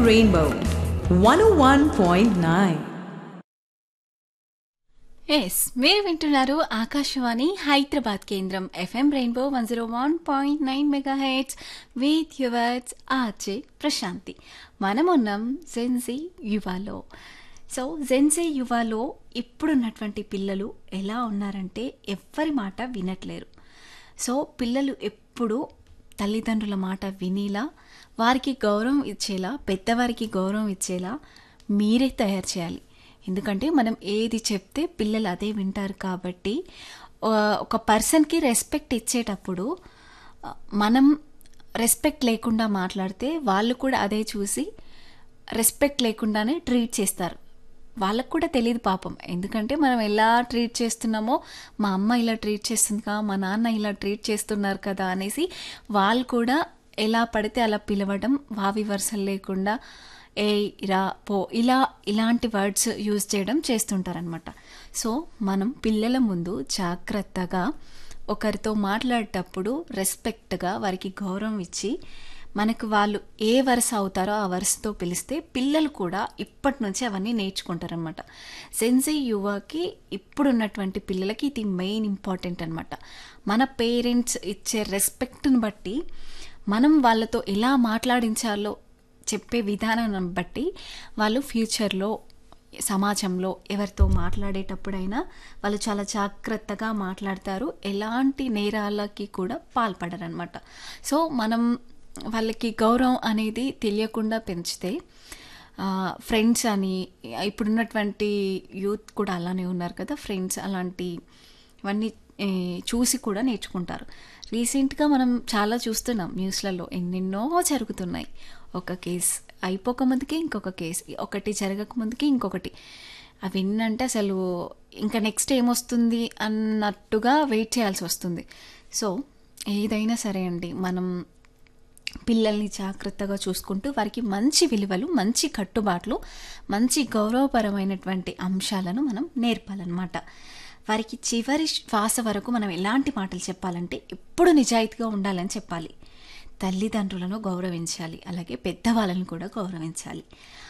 Rainbow 101.9. Yes మీరు వింటున్నారు ఆకాశవాణి హైదరాబాద్ కేంద్రం FM rainbow one zero one point nine mega heads with yours RJ Prashanthi మనం ఉన్నాం జెన్సీ యువాలో సో జెన్సీ యువాలో ఇప్పుడున్నటువంటి పిల్లలు ఎలా ఉన్నారంటే ఎవ్వరి మాట వినట్లేరు సో పిల్లలు ఎప్పుడు తల్లిదండ్రుల మాట వినేలా వారికి గౌరవం ఇచ్చేలా పెద్దవారికి గౌరవం ఇచ్చేలా మీరే తయారు చేయాలి ఎందుకంటే మనం ఏది చెప్తే పిల్లలు అదే వింటారు కాబట్టి ఆ, ఒక పర్సన్కి రెస్పెక్ట్ ఇచ్చేటప్పుడు ఆ, మనం రెస్పెక్ట్ లేకుండా మాట్లాడితే వాళ్ళు కూడా అదే చూసి రెస్పెక్ట్ లేకుండానే ట్రీట్ చేస్తారు వాళ్ళకు కూడా తెలియదు పాపం ఎందుకంటే మనం ఎలా ట్రీట్ చేస్తున్నామో మా అమ్మ ఇలా ట్రీట్ చేస్తుంది కదా మా నాన్న ఇలా ట్రీట్ చేస్తున్నారు కదా అనేసి వాళ్ళు కూడా ఎలా పడితే అలా పిలవడం వావి వరుసలు లేకుండా ఏ రా పో ఇలా ఇలాంటి వర్డ్స్ యూజ్ చేయడం చేస్తుంటారనమాట సో మనం పిల్లల ముందు జాగ్రత్తగా ఒకరితో మాట్లాడేటప్పుడు రెస్పెక్ట్గా వారికి గౌరవం ఇచ్చి మనకు వాళ్ళు ఏ వరుస అవుతారో ఆ వరుసతో పిలిస్తే పిల్లలు కూడా ఇప్పటి నుంచి అవన్నీ నేర్చుకుంటారనమాట సెన్సీ యువకి ఇప్పుడున్నటువంటి పిల్లలకి ఇది మెయిన్ ఇంపార్టెంట్ అనమాట మన పేరెంట్స్ ఇచ్చే రెస్పెక్ట్ని బట్టి మనం వాళ్ళతో ఎలా మాట్లాడించాలో చెప్పే విధానాన్ని బట్టి వాళ్ళు ఫ్యూచర్లో సమాజంలో ఎవరితో మాట్లాడేటప్పుడైనా వాళ్ళు చాలా జాగ్రత్తగా మాట్లాడతారు ఎలాంటి నేరాలకి కూడా పాల్పడరనమాట సో మనం వాళ్ళకి గౌరవం అనేది తెలియకుండా పెంచితే ఫ్రెండ్స్ అని ఇప్పుడున్నటువంటి యూత్ కూడా అలానే ఉన్నారు కదా ఫ్రెండ్స్ అలాంటి ఇవన్నీ ఏ, చూసి కూడా నేర్చుకుంటారు రీసెంట్గా మనం చాలా చూస్తున్నాం న్యూస్లలో ఎన్నెన్నో జరుగుతున్నాయి ఒక కేస్ అయిపోక ముందుకి ఇంకొక కేసు ఒకటి జరగక ముందుకి ఇంకొకటి అవి ఎన్నంటే అసలు ఇంకా నెక్స్ట్ ఏమొస్తుంది అన్నట్టుగా వెయిట్ చేయాల్సి వస్తుంది సో ఏదైనా సరే అండి మనం పిల్లల్ని జాగ్రత్తగా చూసుకుంటూ వారికి మంచి విలువలు మంచి కట్టుబాట్లు మంచి గౌరవపరమైనటువంటి అంశాలను మనం నేర్పాలన్నమాట వారికి చివరి శ్వాస వరకు మనం ఎలాంటి మాటలు చెప్పాలంటే ఎప్పుడు నిజాయితీగా ఉండాలని చెప్పాలి తల్లిదండ్రులను గౌరవించాలి అలాగే పెద్దవాళ్ళని కూడా గౌరవించాలి